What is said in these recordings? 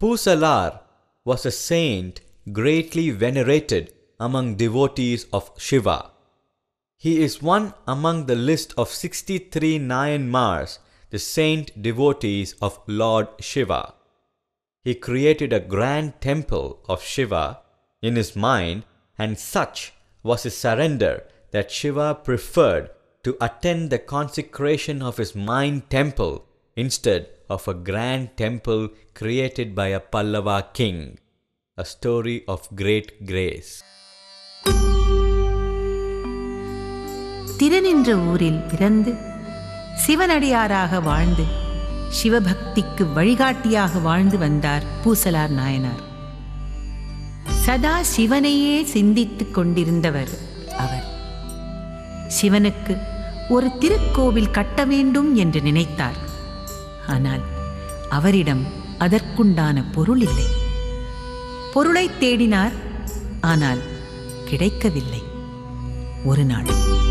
Pusalar was a saint greatly venerated among devotees of Shiva. He is one among the list of 63 Nayanmars, the saint devotees of Lord Shiva. He created a grand temple of Shiva in his mind, and such was his surrender that Shiva preferred to attend the consecration of his mind temple instead of a grand temple created by a Pallava king. A story of great grace. திருநின்ற ஊரில் பிறந்து சிவனடியாராக வாழ்ந்து சிவபக்திக்கு வழிகாட்டியாக வாழ்ந்து வந்தார் பூசலார் நாயனார் சதா சிவனையே சிந்தித்துக் கொண்டிருந்தவர் அவர் சிவனுக்கு ஒரு திருக்கோவில் கட்ட வேண்டும் என்று நினைத்தார் ஆனால் அவரிடம் அதற்குண்டான பொருள் இல்லை பொருளைத் தேடினார் ஆனால் கிடைக்கவில்லை ஒரு நாள்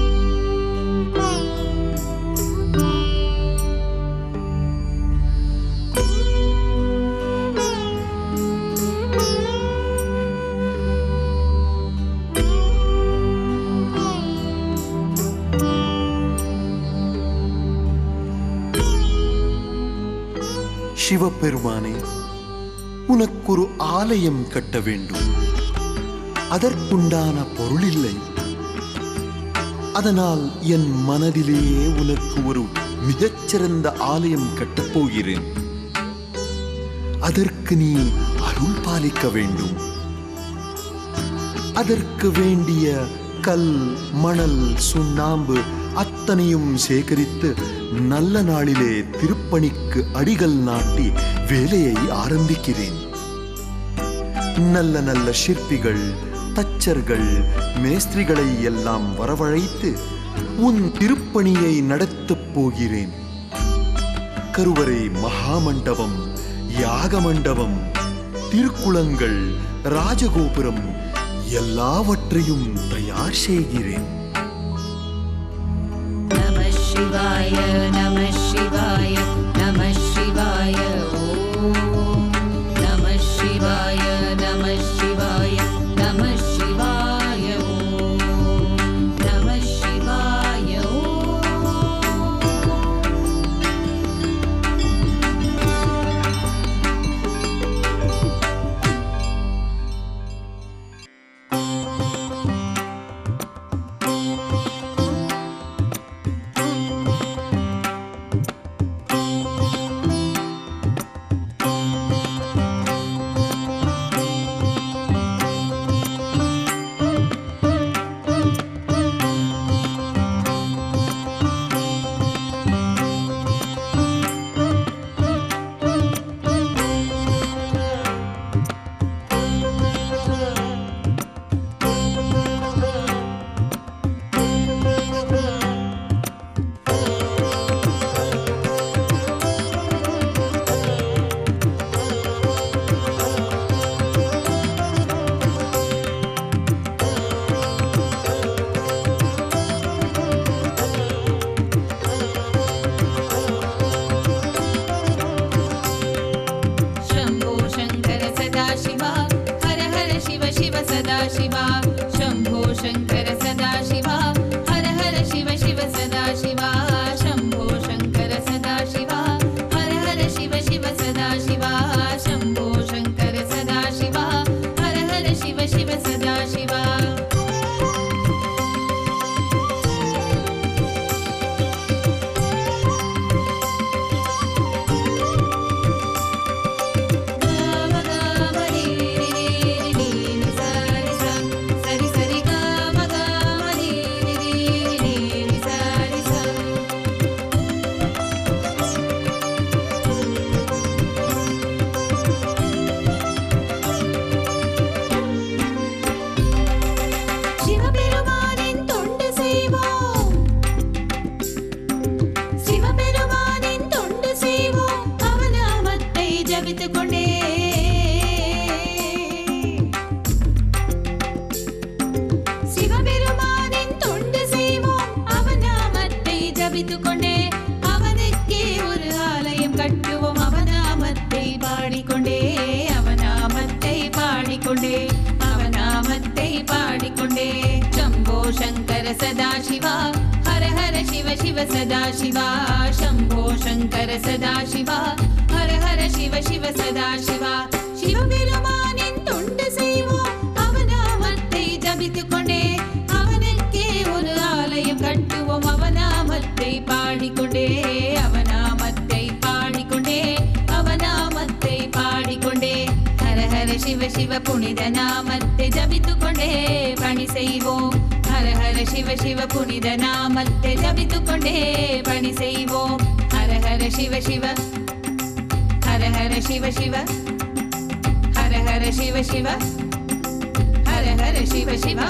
சிவபெருமானே உனக்கொரு ஆலயம் கட்ட வேண்டும் அதற்குண்டான பொருள் இல்லை அதனால் என் மனதிலேயே உனக்கு ஒரு மிகச்சிறந்த ஆலயம் கட்டப் போகிறேன் அதற்கு நீ அருள் பாலிக்க வேண்டும் அதற்கு வேண்டிய கல் மணல் சுண்ணாம்பு அத்தனையும் சேகரித்து நல்ல நாளிலே திருப்பணிக்கு அடிகள் நாட்டி வேலையை ஆரம்பிக்கிறேன் நல்ல நல்ல சிற்பிகள் தச்சர்கள் மேஸ்திரிகளை எல்லாம் வரவழைத்து உன் திருப்பணியை நடத்தப் போகிறேன் கருவறை மகாமண்டபம் யாக மண்டபம் திருக்குளங்கள் ராஜகோபுரம் எல்லாவற்றையும் தயார் செய்கிறேன் नमः शिवाय नमः शिवाय नमः शिवाय ॐ नमः शिवाय नमः शिवाय नमः शिवाय ॐ नमः शिवाय ॐ शम्भो शङ्कर सदाशिवा हर हर शिव शिव सदाशिवा शम्भो शङ्कर सदाशिवा हर हर शिव शिव सदाशिवा शम्भो शङ्कर सदाशिवा हर हर शिव शिव सदाशिवा शम्भो शङ्कर सदाशिवा हर हर शिव शिव सदाशिवा సరి సరి గమ గమ ని ని ని ని సరి స சிவபெருமானின் தொண்டு செய்வோம் சிவபெருமானின் தொண்டு செய்வோம் அவநாமத்தை ஜபித்துக் கொண்டே சிவபெருமானின் தொண்டு செய்வோம் அவநாமத்தை ஜபித்துக் கொண்டே அவனுக்கே ஒரு ஆலயம் கட்டுவோம் அவநாமத்தை பாடிக்கொண்டே सदाशिवा हर हर शिव शिव सदाशिवा शम्भो शङ्कर सदाशिवा हर हर शिव शिव सदाशिवा சிவபெருமானின் தொண்டு செய்வோம் அவநாமத்தை ஜபித்துக் கொண்டே அவனுக்கே ஒரு ஆலயம் கட்டுவோம் அவநாமத்தை பாடிக்கொண்டே அவநாமத்தை பாடிக்கொண்டே அவநாமத்தை பாடிக்கொண்டே ஹர ஹர சிவ சிவ புனித நாமத்தை ஜபித்துக் கொண்டே பணி செய்வோம் ஹர ஹர சிவ சிவ புனித நாமத்தை ஜபித்துக் கொண்டே பணி செய்வோம் ஹர ஹர சிவ சிவ ஹர ஹர சிவ சிவ ஹர ஹர சிவ சிவ ஹர ஹர சிவ சிவா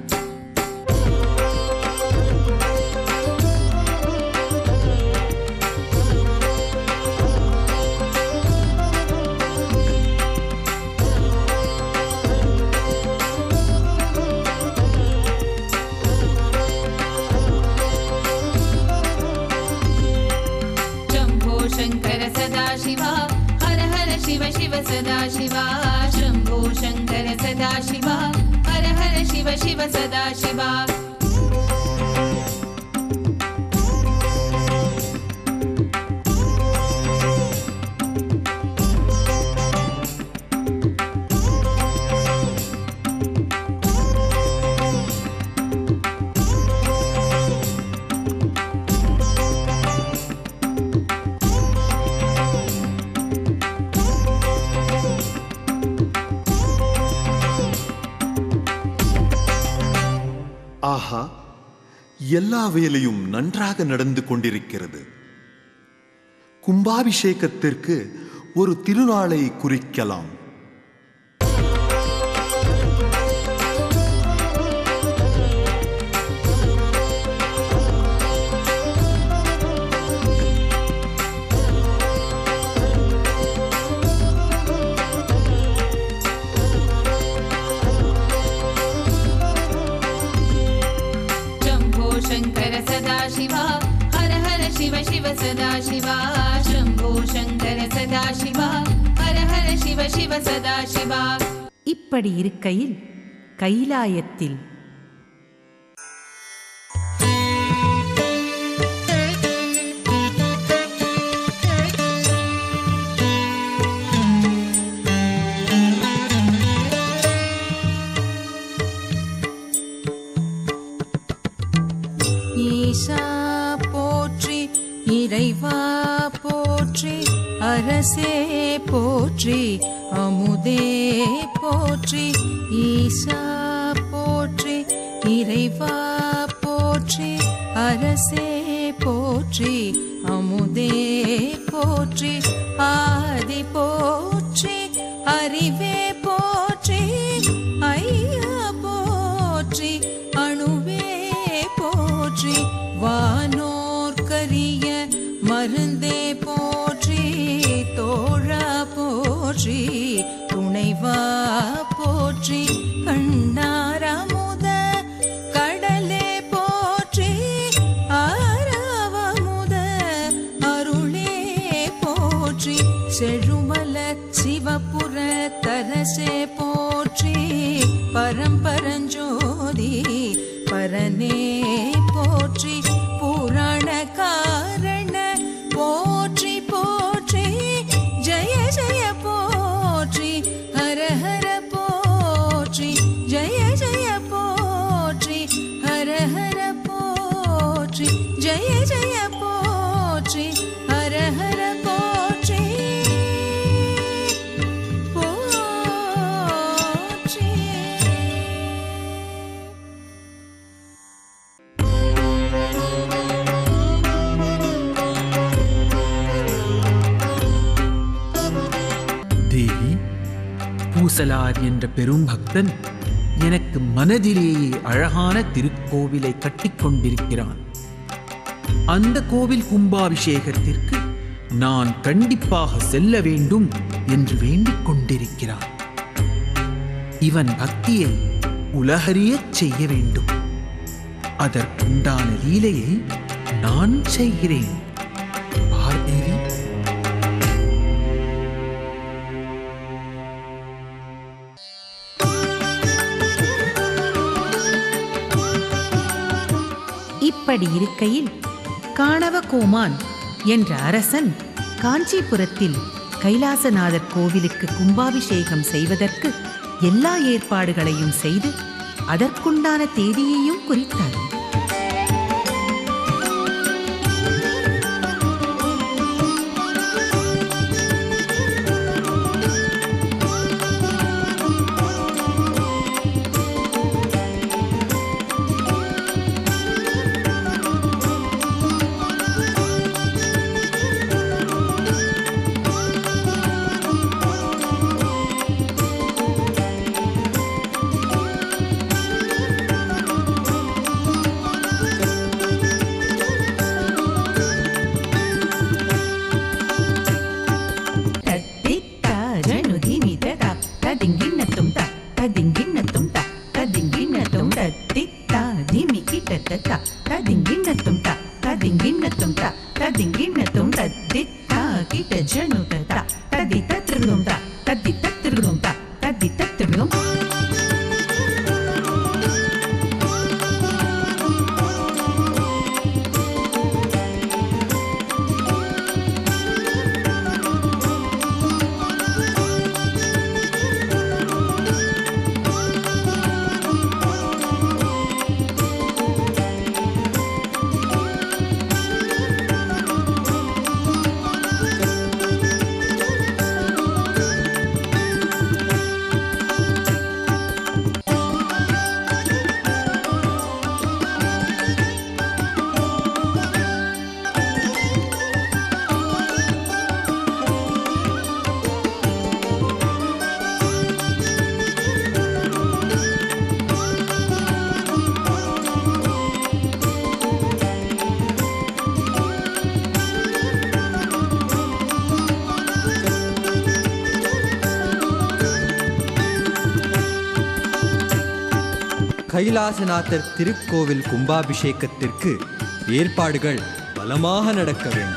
शम्भो शङ्कर सदाशिवा हर हर शिव शिव सदाशिवा शम्भो शङ्कर सदाशिवा हर हर शिव शिव सदाशिवा ஆஹா எல்லா வேலையும் நன்றாக நடந்து கொண்டிருக்கிறது கும்பாபிஷேகத்திற்கு ஒரு திருநாளை குறிக்கலாம் शम्भो शङ्कर सदाशिवा हर हर शिव शिव सदाशिवा शम्भो शङ्कर सदाशिवा हर हर शिव शिव सदाशिवा இப்படி இருக்கையில் கைலாயத்தில் ஈசா போற்றி இறைவா போற்றி அரசே போற்றி அமுதே போற்றி ஈசா போற்றி இறைவா போற்றி அரசே போற்றி அமுதே போற்றி ஆதி போற்றி அறிவே போற்றி ஐயா போற்றி அணுவே போற்றி வானோர்க்கரிய மருந்தே போற்றி தோழா போற்றி துணைவா போற்றி கண்ணாரமுத கடலே போற்றி ஆரவமுத அருளே போற்றி செழுமல சிவபுர தரசே போற்றி பரம்பரஞ்சோதி பரனே போற்றி புராண காரண போற்றி போற்றி ஜய ஜய போற்றி ஹர ஹர போற்றி ஜய ஜய போற்றி ஹர ஹர போற்றி ஜய ஜய போற்றி ஹர ஹர போற்றி போற்றி தேவி பூசலார் என்ற பெரும் பக்தன் எனக்கு மனதிலேயே அழகான திருக்கோவிலை கட்டிக் கொண்டிருக்கிறான் அந்த கோவில் கும்பாபிஷேகத்திற்கு நான் கண்டிப்பாக செல்ல வேண்டும் என்று வேண்டிக் கொண்டிருக்கிறான் இவன் பக்தியை உலகறியச் செய்ய வேண்டும் அதற்குண்டான லீலையை நான் செய்கிறேன் பார்தேவி இப்படி இருக்கையில் காணவ கோமான் என்ற அரசன் காஞ்சிபுரத்தில் கைலாசநாதர் கோவிலுக்கு கும்பாபிஷேகம் செய்வதற்கு எல்லா ஏற்பாடுகளையும் செய்து அதற்குண்டான தேதியையும் குறித்தார் ததிங்கிண்ணத்தும் த ததிங்கிண்ணத்தும் த ததிங்கிண்ணத்தும் தத்தித்தா திமிக்கிட்டத்தா ததிங்கிண்ணத்தும் த ததிங்கிண்ணத்தும் த ததிங்கிண்ணத்தும் தத்தித்தா கிட்ட ஜனு தத்தா ததி தத்திருளும் த ததி தத்திருளும் த ததி தத்திருளும் கைலாசநாதர் திருக்கோவில் கும்பாபிஷேகத்திற்கு ஏற்பாடுகள் பலமாக நடக்க வேண்டும்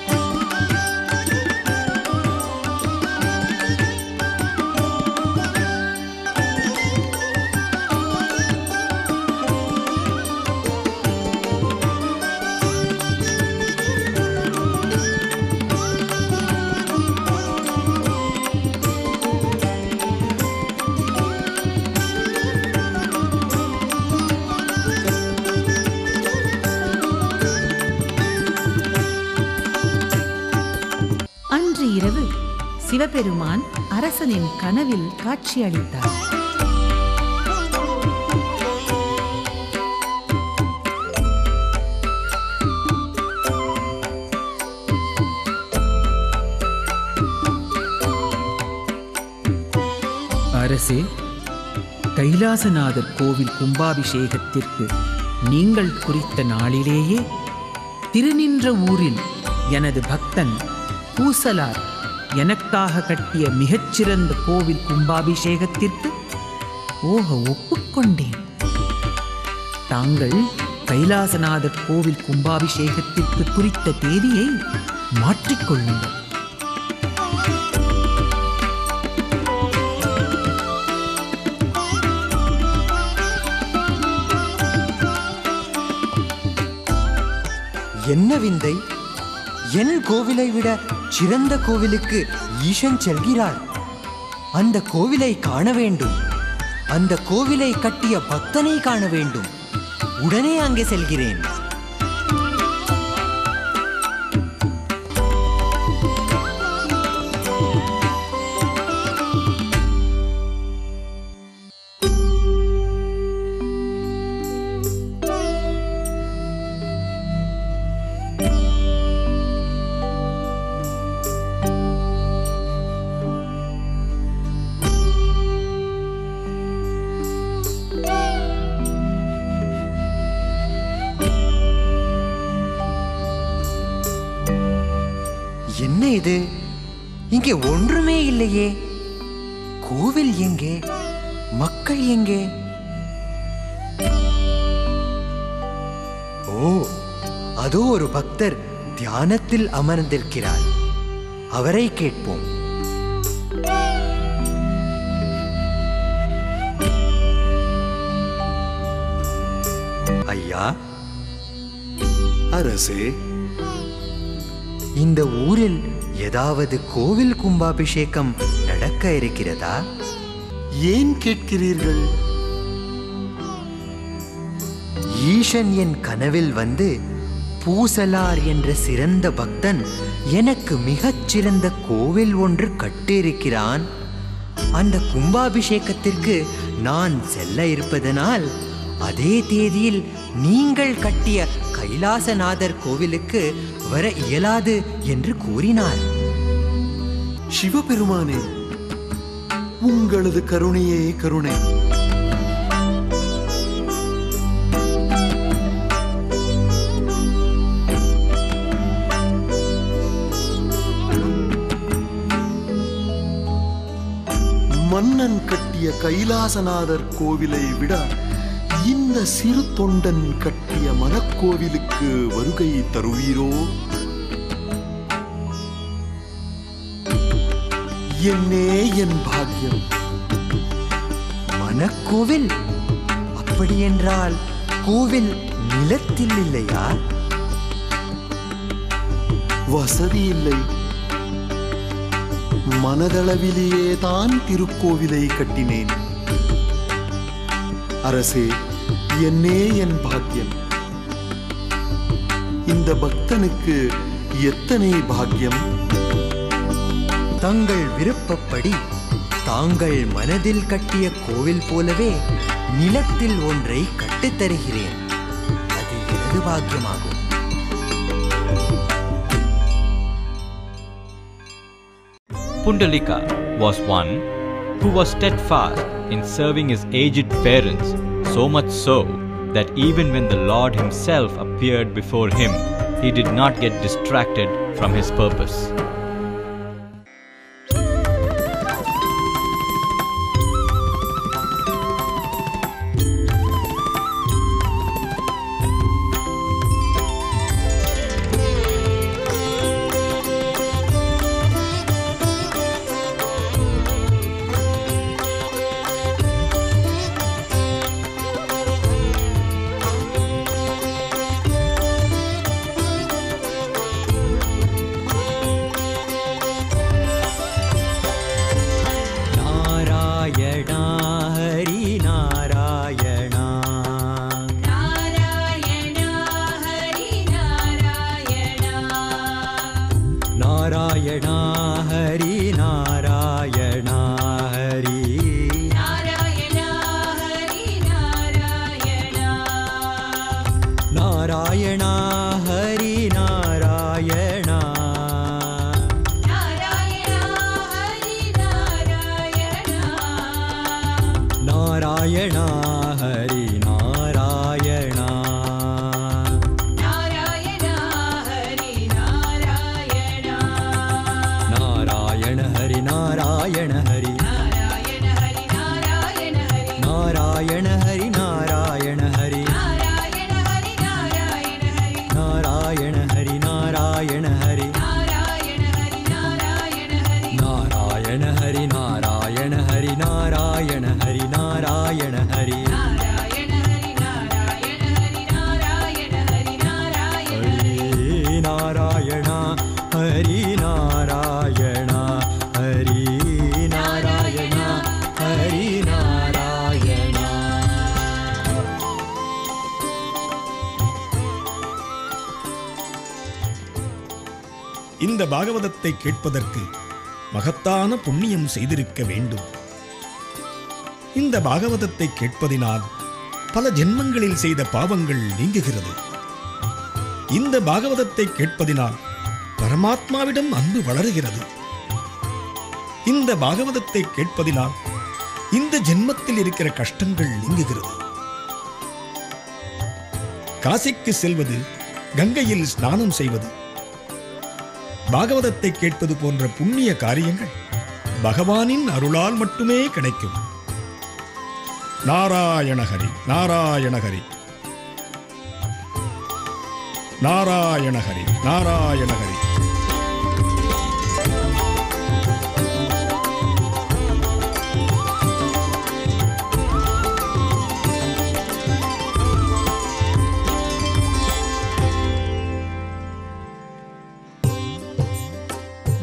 அன்று இரவு சிவபெருமான் அரசனின் கனவில் காட்சியளித்தார் அரசே கைலாசநாதர் கோவில் கும்பாபிஷேகத்திற்கு நீங்கள் குறித்த நாளிலேயே திருநின்ற ஊரில் எனது பக்தன் பூசலார் எனக்காக கட்டிய மிகச்சிறந்த கோவில் கும்பாபிஷேகத்திற்கு ஓக ஒப்புக்கொண்டேன் தாங்கள் கைலாசநாதர் கோவில் கும்பாபிஷேகத்திற்கு குறித்த தேதியை மாற்றிக்கொள்ளுங்கள் என்ன விந்தை என் கோவிலை விட சிறந்த கோவிலுக்கு ஈசன் செல்கிறார் அந்த கோவிலை காண வேண்டும் அந்த கோவிலை கட்டிய பக்தனை காண வேண்டும் உடனே அங்கே செல்கிறேன் என்ன இது இங்கே ஒன்றுமே இல்லையே கோவில் எங்கே மக்கள் எங்கே ஓ அதோ ஒரு பக்தர் தியானத்தில் அமர்ந்திருக்கிறார் அவரை கேட்போம் ஐயா அரசே இந்த ஊரில் ஏதாவது கோவில் கும்பாபிஷேகம் நடக்க இருக்கிறதா ஏன் கேட்கிறீர்கள் ஈசன் என் கனவில் வந்து பூசலார் என்ற சிறந்த பக்தன் எனக்கு மிகச் சிறந்த கோவில் ஒன்று கட்டியிருக்கிறான் அந்த கும்பாபிஷேகத்திற்கு நான் செல்ல இருப்பதனால் அதே தேதியில் நீங்கள் கட்டிய கைலாசநாதர் கோவிலுக்கு வர இயலாது என்று கூறினார் சிவபெருமானே உங்களது கருணையே கருணை மன்னன் கட்டிய கைலாசநாதர் கோவிலை விட இந்த சிறு தொண்டன் கட்டிய மனக்கோவிலுக்கு வருகை தருவீரோ என்னே என் பாக்கியம் மனக்கோவில் அப்படியென்றால் கோவில் நிலத்தில் இல்லையா வசதி இல்லை மனதளவிலேயே தான் திருக்கோவிலை கட்டினேன் அரசே என்னே என் பாக்கியம் இந்த பக்தனுக்கு எத்தனை பாக்கியம் தங்கள் விருப்பப்படி தாங்கள் மனதில் கட்டிய கோவில் போலவே நிலத்தில் ஒன்றை கட்டித் தருகிறேன் அது எனது பாக்கியமாகும் Pundalika was one who was steadfast in serving his aged parents, so much so that even when the Lord Himself appeared before him, he did not get distracted from his purpose. Narayana Hari Narayana Narayana Hari Narayana Narayana Hari Narayana Hari Narayana Hari Narayana Narayana Hari Narayana Narayana Hari Narayana Narayana Hari Narayana Narayana Hari Narayana Narayana Hari Narayana Hari Narayan Hari Narayan Hari Narayana Hari Narayana Hari Narayan Hari Narayan Hari Narayana Hari Narayana Hari Narayan Hari Narayan Hari Narayana Hari Narayana Hari Narayana Hari Narayana Hari Narayan Hari Narayan Hari Narayan Hari Narayan Hari Narayana Hari Narayana Hari Narayana Hari Narayana இந்த பாகவதத்தை கேட்பதற்கு மகத்தான புண்ணியம் செய்திருக்க வேண்டும் இந்த பாகவதத்தை கேட்பதினால் பல ஜென்மங்களில் செய்த பாவங்கள் நீங்குகிறது இந்த பாகவதத்தை கேட்பதினால் பரமாத்மாவிடம் அன்பு வளருகிறது இந்த பாகவதத்தை கேட்பதினால் இந்த ஜென்மத்தில் இருக்கிற கஷ்டங்கள் நீங்குகிறது காசிக்கு செல்வது கங்கையில் ஸ்நானம் செய்வது பாகவதத்தை கேட்பது போன்ற புண்ணிய காரியங்கள் பகவானின் அருளால் மட்டுமே கிடைக்கும் நாராயணஹரி நாராயணஹரி நாராயணஹரி நாராயணஹரி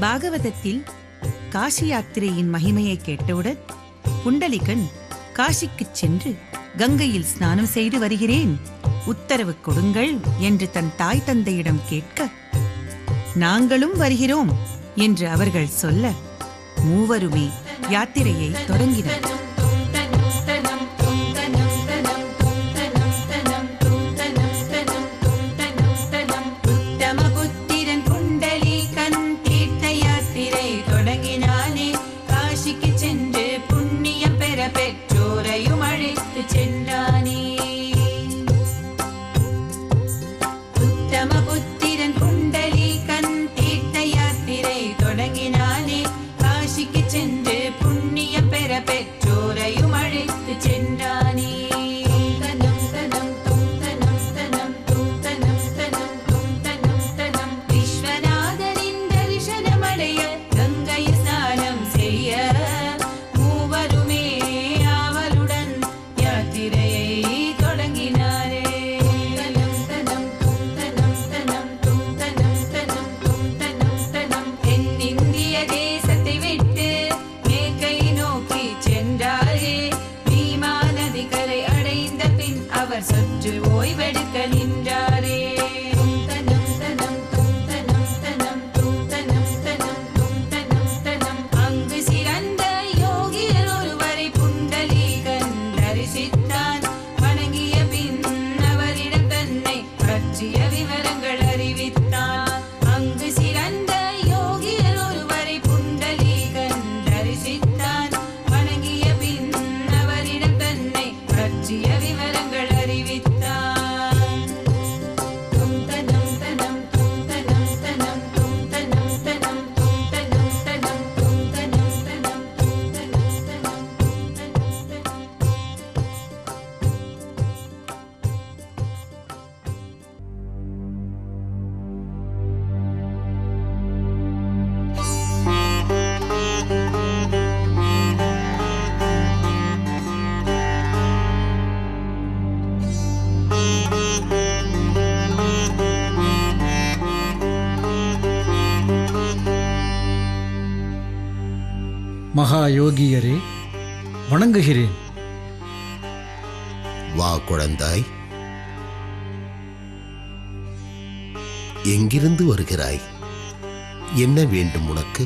பாகவதத்தில் காசி யாத்திரையின் மகிமையை கேட்டவுடன் புண்டலிகன் காசிக்குச் சென்று கங்கையில் ஸ்நானம் செய்து வருகிறேன் உத்தரவு கொடுங்கள் என்று தன் தாய் தந்தையிடம் கேட்க நாங்களும் வருகிறோம் என்று அவர்கள் சொல்ல மூவருமே யாத்திரையை தொடங்கினர் உத்தமபுத்திரன் புண்டலீகன் தீர்த்த யாத்திரை தொடங்கினானே காசிக்கு சென்று புண்ணியம் பெற பெற்றோரையும் அழைத்து சென்றானே உத்தமபுத்திரன் புண்டலீகன் தீர்த்த யாத்திரை தொடங்கினானே காசிக்கு சென்று புண்ணியம் பெற பெற்றோரையும் அழைத்து சென்றானே தனம் தனம் தும் தனம் தனம் தும் தனம் தனம் தும் தனம் தனம் விஸ்வநாதனின் தரிசனமடைய கங்கை ஸ்நானம் செய்ய மூவருமே ஆவலுடன் யாத்திரையை தொடங்கினாரே தனம் தனம் தும் தனம் தனம் தும் தனம் தனம் தும் தனம் தனம் தென்னிந்திய தேசத்தை விட்டு மேற்கை நோக்கி சென்றாரே பீமா நதி கரை அடைந்த பின் அவர் சற்று ஓய்வெடுக்க நின்றாரே தும் தனம் தனம் தும் தனம் தனம் தும் தனம் தனம் தும் தனம் தனம் அங்கு சிறந்த யோகியர் ஒருவரை புண்டலீகன் தரிசித்தான் வணங்கிய பின் அவரிடம் தன்னை பற்றிய விவரங்கள் அறிவித்தான் அங்கு சிறந்த யோகியர் ஒருவரை புண்டலீகன் தரிசித்தான் வணங்கிய பின் அவரிடம் தன்னை பற்றிய விவரங்கள் அறிவித்தான் தும் தனம் தனம் தும் தனம் தனம் தும் தனம் தனம் தும் தனம் தனம் தும் தனம் தனம் தும் தனம் தனம் தும் தனம் தனம் மகா யோகியரே வணங்குகிறேன் வா குழந்தாய் எங்கிருந்து வருகிறாய் என்ன வேண்டும் உனக்கு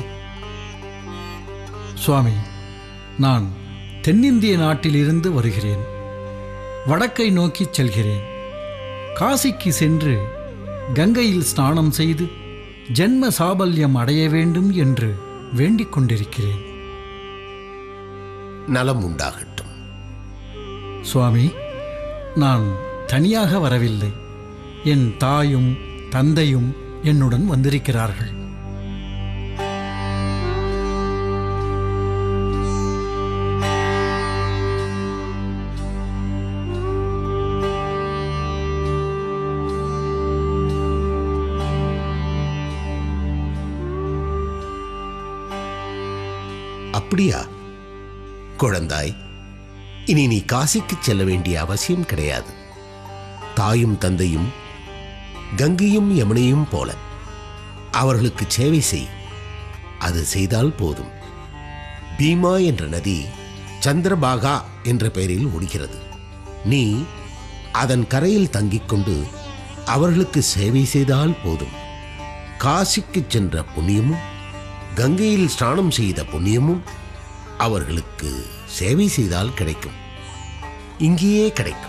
சுவாமி நான் தென்னிந்திய நாட்டிலிருந்து வருகிறேன் வடக்கை நோக்கிச் செல்கிறேன் காசிக்கு சென்று கங்கையில் ஸ்நானம் செய்து ஜென்ம சாபல்யம் அடைய வேண்டும் என்று வேண்டிக் கொண்டிருக்கிறேன் நலம் உண்டாகட்டும் சுவாமி நான் தனியாக வரவில்லை என் தாயும் தந்தையும் என்னுடன் வந்திருக்கிறார்கள் அப்படியா குழந்தாய் இனி நீ காசிக்கு செல்ல வேண்டிய அவசியம் கிடையாது தாயும் தந்தையும் கங்கையும் யமுனையும் போல அவர்களுக்கு சேவை செய் அது செய்தால் போதும் பீமா என்ற நதி சந்திரபாகா என்ற பெயரில் ஓடுகிறது நீ அதன் கரையில் தங்கிக் கொண்டு அவர்களுக்கு சேவை செய்தால் போதும் காசிக்கு சென்ற புண்ணியமும் கங்கையில் ஸ்நானம் செய்த புண்ணியமும் அவர்களுக்கு சேவை செய்தால் கிடைக்கும் இங்கேயே கிடைக்கும்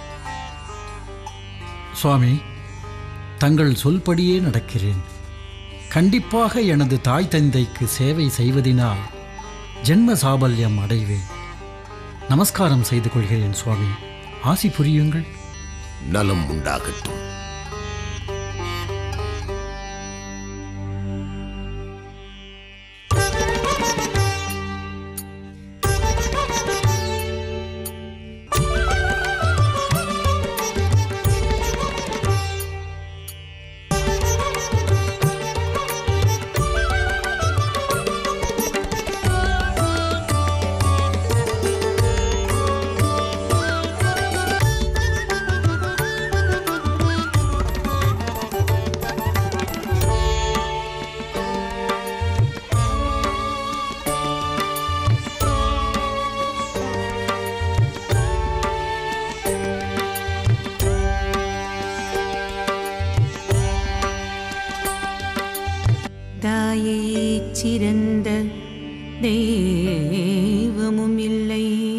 சுவாமி தங்கள் சொல்படியே நடக்கிறேன் கண்டிப்பாக எனது தாய் தந்தைக்கு சேவை செய்வதினால் ஜென்ம சாபல்யம் அடைவேன் நமஸ்காரம் செய்து கொள்கிறேன் சுவாமி ஆசி புரியுங்கள் நலம் உண்டாகட்டும் தனம் சிறந்த தெய்வமும் இல்லை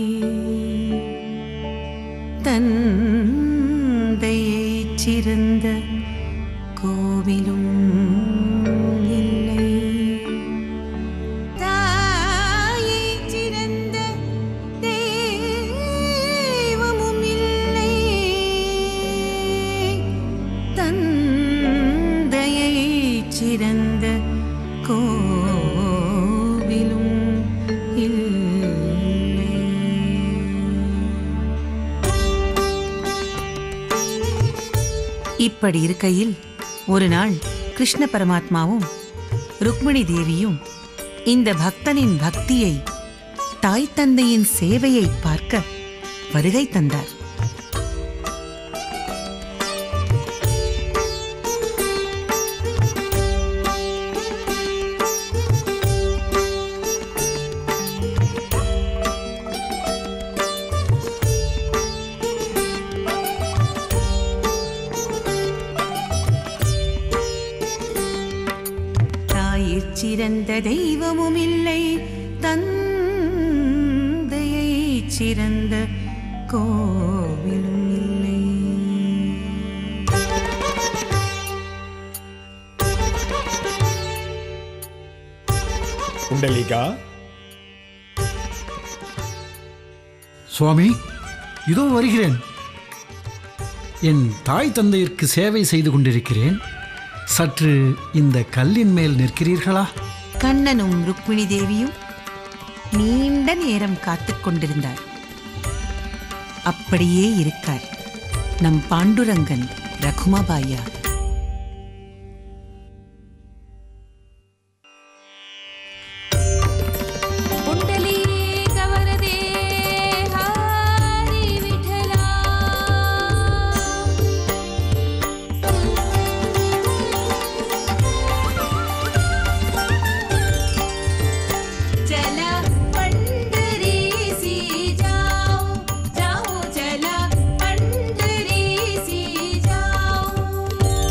தந்தையைச் சிறந்த கோவிலும் இல்லை தாயைச் சிறந்த தெய்வமும் இல்லை தந்தையைச் சிறந்த கோவிலும் இல்லை இப்படி இருக்கையில் ஒரு நாள் கிருஷ்ண பரமாத்மாவும் ருக்மிணி தேவியும் இந்த பக்தனின் பக்தியை தாய் தந்தையின் சேவையை பார்க்க வருகை தந்தார் தாயிற் சிறந்த தெய்வமும் இல்லை தந்தையைச் சிறந்த கோவிலும் இல்லை குண்டலிகா சுவாமி இதோ வருகிறேன் என் தாய் தந்தையருக்கு சேவை செய்து கொண்டிருக்கிறேன் சற்று இந்த கல்லின் மேல் நிற்கிறீர்களா கண்ணனும் ருக்மிணி தேவியும் நீண்ட நேரம் காத்துக் கொண்டிருந்தார் அப்படியே இருக்கார் நம் பாண்டுரங்கன் ரகுமாபாயா पुण्डलीकवरदे हरि विठला चला पंढरीसी जाओ जाओ चला पंढरीसी जाओ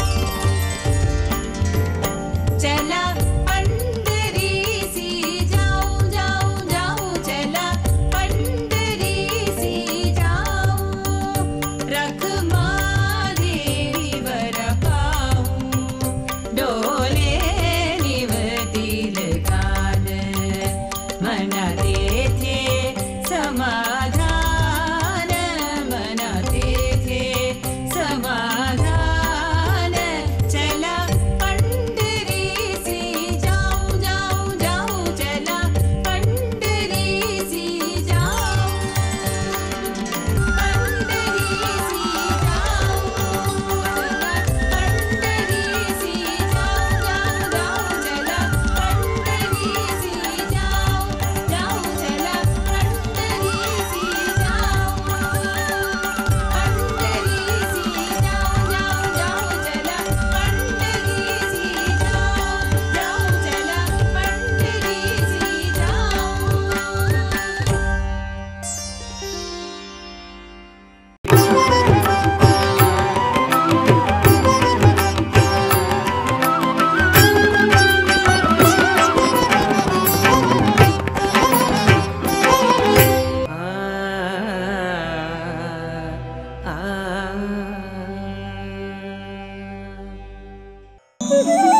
चला पंढरीसी जाओ जाओ जाओ चला पंढरीसी जाओ रखमा देवीवर पाहू डोले निवतील कान मना तेथे समाधान मना तेथे समाधान चला पंढरीसी जाऊ जाऊ जाऊ चला पंढरीसी जाऊ पंढरीसी जाऊ पंढरीसी जाऊ जाऊ जाऊ चला पंढरीसी जाऊ जाऊ चला पंढरीसी जाऊ पंढरीसी जाऊ जाऊ जाऊ चला पंढरीसी जाऊ जाऊ चला पंढरीसी जाऊ ஆ